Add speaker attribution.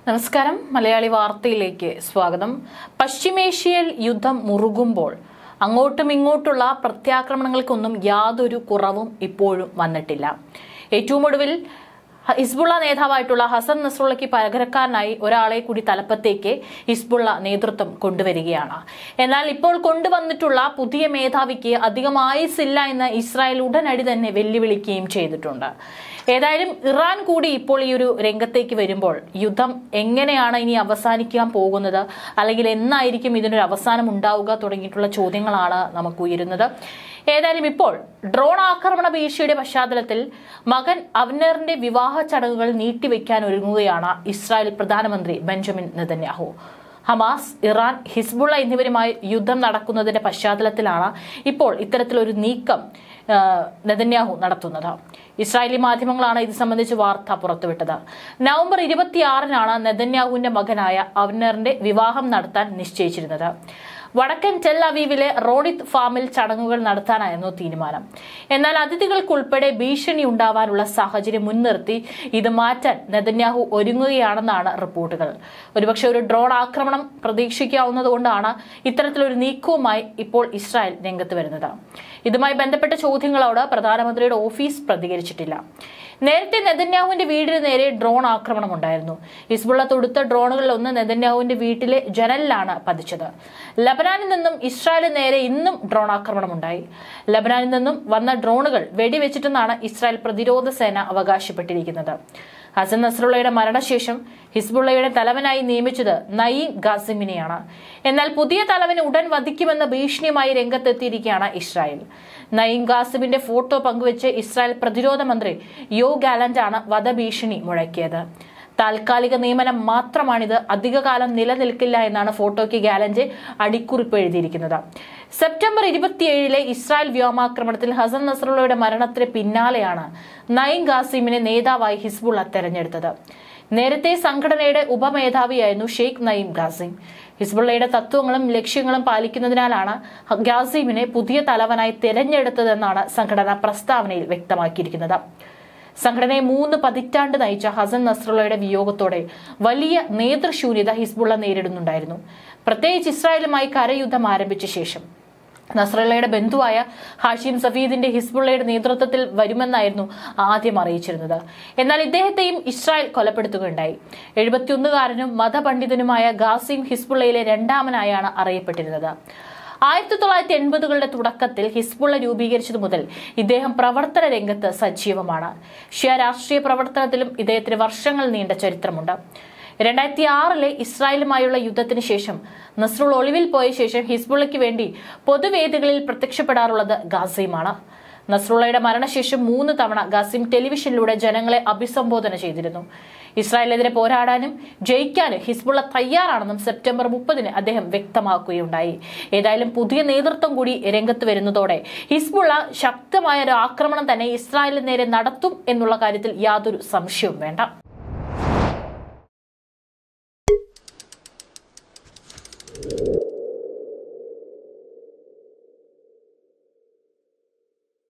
Speaker 1: നമസ്കാരം മലയാളി വാർത്തയിലേക്ക് സ്വാഗതം പശ്ചിമേഷ്യയിൽ യുദ്ധം മുറുകുമ്പോൾ അങ്ങോട്ടും ഇങ്ങോട്ടുള്ള പ്രത്യാക്രമണങ്ങൾക്കൊന്നും യാതൊരു കുറവും ഇപ്പോഴും വന്നിട്ടില്ല ഏറ്റവും ഒടുവിൽ ഹിസ്ബുള്ള നേതാവായിട്ടുള്ള ഹസൻ നസ്രുള്ളയ്ക്ക് പകരക്കാരനായി ഒരാളെ കൂടി തലപ്പത്തേക്ക് ഹിസ്ബുള്ള നേതൃത്വം കൊണ്ടുവരികയാണ് എന്നാൽ ഇപ്പോൾ കൊണ്ടുവന്നിട്ടുള്ള പുതിയ മേധാവിക്ക് അധികം ആയുസില്ല എന്ന് ഇസ്രായേൽ ഉടനടി തന്നെ വെല്ലുവിളിക്കുകയും ചെയ്തിട്ടുണ്ട് ഏതായാലും ഇറാൻ കൂടി ഇപ്പോൾ ഈ ഒരു രംഗത്തേക്ക് വരുമ്പോൾ യുദ്ധം എങ്ങനെയാണ് ഇനി അവസാനിക്കാൻ പോകുന്നത് അല്ലെങ്കിൽ എന്നായിരിക്കും ഇതിനൊരു അവസാനം ഉണ്ടാവുക തുടങ്ങിയിട്ടുള്ള ചോദ്യങ്ങളാണ് നമുക്ക് ഉയരുന്നത് ഏതായാലും ഇപ്പോൾ ഡ്രോൺ ആക്രമണ ഭീഷണിയുടെ പശ്ചാത്തലത്തിൽ മകൻ അവനറിന്റെ വിവാഹ ചടങ്ങുകൾ നീട്ടിവെക്കാൻ ഒരുങ്ങുകയാണ് ഇസ്രായേൽ പ്രധാനമന്ത്രി Benjamin Netanyahu Hamas Iran Hezbollah എന്നിവരുമായി യുദ്ധം നടക്കുന്നതിന്റെ പശ്ചാത്തലത്തിലാണ് ഇപ്പോൾ ഇത്തരത്തിലൊരു നീക്കം ആ, നെതന്യാഹു നടത്തുന്നത് ഇസ്രായേലി മാധ്യമങ്ങളാണ് ഇത് സംബന്ധിച്ച് വാർത്ത പുറത്തുവിട്ടത് നവംബർ ഇരുപത്തിയാറിനാണ് നെതന്യാഹുവിന്റെ മകനായ അവനറിന്റെ വിവാഹം നടത്താൻ നിശ്ചയിച്ചിരുന്നത് വടക്കൻ ടെൽ അവീവിലെ റോഡിത് ഫാമിൽ ചടങ്ങുകൾ നടത്താനായിരുന്നു തീരുമാനം എന്നാൽ അതിഥികൾക്കുൾപ്പെടെ ഭീഷണി ഉണ്ടാവാനുള്ള സാഹചര്യം മുൻനിർത്തി ഇത് മാറ്റാൻ നെതന്യാഹു ഒരുങ്ങുകയാണെന്നാണ് റിപ്പോർട്ടുകൾ ഒരുപക്ഷെ ഒരു ഡ്രോൺ ആക്രമണം പ്രതീക്ഷിക്കാവുന്നതുകൊണ്ടാണ് ഇത്തരത്തിലൊരു നീക്കവുമായി ഇപ്പോൾ ഇസ്രായേൽ രംഗത്ത് വരുന്നത് ഇതുമായി ബന്ധപ്പെട്ട ചോദ്യങ്ങളോട് പ്രധാനമന്ത്രിയുടെ ഓഫീസ് പ്രതികരിച്ചിട്ടില്ല നേരത്തെ നെതന്യാഹുവിന്റെ വീടിന് നേരെ ഡ്രോൺ ആക്രമണം ഉണ്ടായിരുന്നു ഹിസ്ബുള്ള തൊടുത്ത ഡ്രോണുകളിൽ ഒന്ന് നെതന്യാഹുവിന്റെ വീട്ടിലെ ജനലിലാണ് പതിച്ചത് ലബനാനിൽ നിന്നും ഇസ്രായേലിന് നേരെ ഇന്നും ഡ്രോൺ ആക്രമണം ഉണ്ടായി ലബനാനിൽ നിന്നും വന്ന ഡ്രോണുകൾ വെടിവെച്ചിട്ടെന്നാണ് ഇസ്രായേൽ പ്രതിരോധ സേന അവകാശപ്പെട്ടിരിക്കുന്നത് ഹസൻ നസ്രുള്ളയുടെ മരണശേഷം ഹിസ്ബുള്ളയുടെ തലവനായി നിയമിച്ചത് നയീം ഗാസിമിനെയാണ് എന്നാൽ പുതിയ തലവനെ ഉടൻ വധിക്കുമെന്ന ഭീഷണിയുമായി രംഗത്തെത്തിയിരിക്കുകയാണ് ഇസ്രായേൽ നയീം ഗാസിമിന്റെ ഫോട്ടോ പങ്കുവെച്ച് ഇസ്രായേൽ പ്രതിരോധ മന്ത്രി യോ ഗാലന്റ് ആണ് വധഭീഷണി മുഴക്കിയത് താൽക്കാലിക നിയമനം മാത്രമാണിത് അധികകാലം നിലനിൽക്കില്ല എന്നാണ് ഫോട്ടോയ്ക്ക് ഗാലന്റ് അടിക്കുറിപ്പ് എഴുതിയിരിക്കുന്നത് സെപ്റ്റംബർ ഇരുപത്തിയേഴിലെ ഇസ്രായേൽ വ്യോമാക്രമണത്തിൽ ഹസൻ നസ്രുള്ളയുടെ മരണത്തിന് പിന്നാലെയാണ് നയിം ഖാസിമിനെ നേതാവായി ഹിസ്ബുള്ള തെരഞ്ഞെടുത്തത് നേരത്തെ സംഘടനയുടെ ഉപമേധാവിയായിരുന്നു ഷെയ്ഖ് നയീം ഖാസിം ഹിസ്ബുള്ളയുടെ തത്വങ്ങളും ലക്ഷ്യങ്ങളും പാലിക്കുന്നതിനാലാണ് ഖാസിമിനെ പുതിയ തലവനായി തെരഞ്ഞെടുത്തതെന്നാണ് സംഘടന പ്രസ്താവനയിൽ വ്യക്തമാക്കിയിരിക്കുന്നത് സംഘടനയെ മൂന്ന് പതിറ്റാണ്ട് നയിച്ച ഹസൻ നസ്രുള്ളയുടെ വിയോഗത്തോടെ വലിയ നേതൃശൂന്യത ഹിസ്ബുള്ള നേരിടുന്നുണ്ടായിരുന്നു പ്രത്യേകിച്ച് ഇസ്രായേലുമായി കരയുദ്ധം ആരംഭിച്ച ശേഷം നസ്രള്ളയുടെ ബന്ധുവായ ഹാഷിം സഫീദിന്റെ ഹിസ്ബുള്ളയുടെ നേതൃത്വത്തിൽ വരുമെന്നായിരുന്നു ആദ്യം അറിയിച്ചിരുന്നത് എന്നാൽ ഇദ്ദേഹത്തെയും ഇസ്രായേൽ കൊലപ്പെടുത്തുകയുണ്ടായി എഴുപത്തിയൊന്നുകാരനും മതപണ്ഡിതനുമായ ഗാസിം ഹിസ്ബുള്ളയിലെ രണ്ടാമനായാണ് അറിയപ്പെട്ടിരുന്നത് ആയിരത്തി തൊള്ളായിരത്തി എൺപതുകളുടെ തുടക്കത്തിൽ ഹിസ്ബുള്ള രൂപീകരിച്ചതു മുതൽ ഇദ്ദേഹം പ്രവർത്തന രംഗത്ത് സജീവമാണ് ഷിയ രാഷ്ട്രീയ പ്രവർത്തനത്തിലും ഇദ്ദേഹത്തിന് വർഷങ്ങൾ നീണ്ട ചരിത്രമുണ്ട് രണ്ടായിരത്തി ആറിലെ ഇസ്രായേലുമായുള്ള യുദ്ധത്തിന് ശേഷം നസ്രുൾ ഒളിവിൽ പോയ ശേഷം ഹിസ്ബുള്ളയ്ക്ക് വേണ്ടി പൊതുവേദികളിൽ പ്രത്യക്ഷപ്പെടാറുള്ളത് ഗാസിമാണ് നസ്രുള്ളയുടെ മരണശേഷം മൂന്ന് തവണ ഗാസിം ടെലിവിഷനിലൂടെ ജനങ്ങളെ അഭിസംബോധന ചെയ്തിരുന്നു ഇസ്രായേലിനെതിരെ പോരാടാനും ജയിക്കാനും ഹിസ്ബുള്ള തയ്യാറാണെന്നും സെപ്റ്റംബർ മുപ്പതിന് അദ്ദേഹം വ്യക്തമാക്കുകയുണ്ടായി ഏതായാലും പുതിയ നേതൃത്വം കൂടി രംഗത്ത് വരുന്നതോടെ ഹിസ്ബുള്ള ശക്തമായ ഒരു ആക്രമണം തന്നെ ഇസ്രായേലിന് നേരെ നടത്തും എന്നുള്ള കാര്യത്തിൽ യാതൊരു സംശയവും വേണ്ട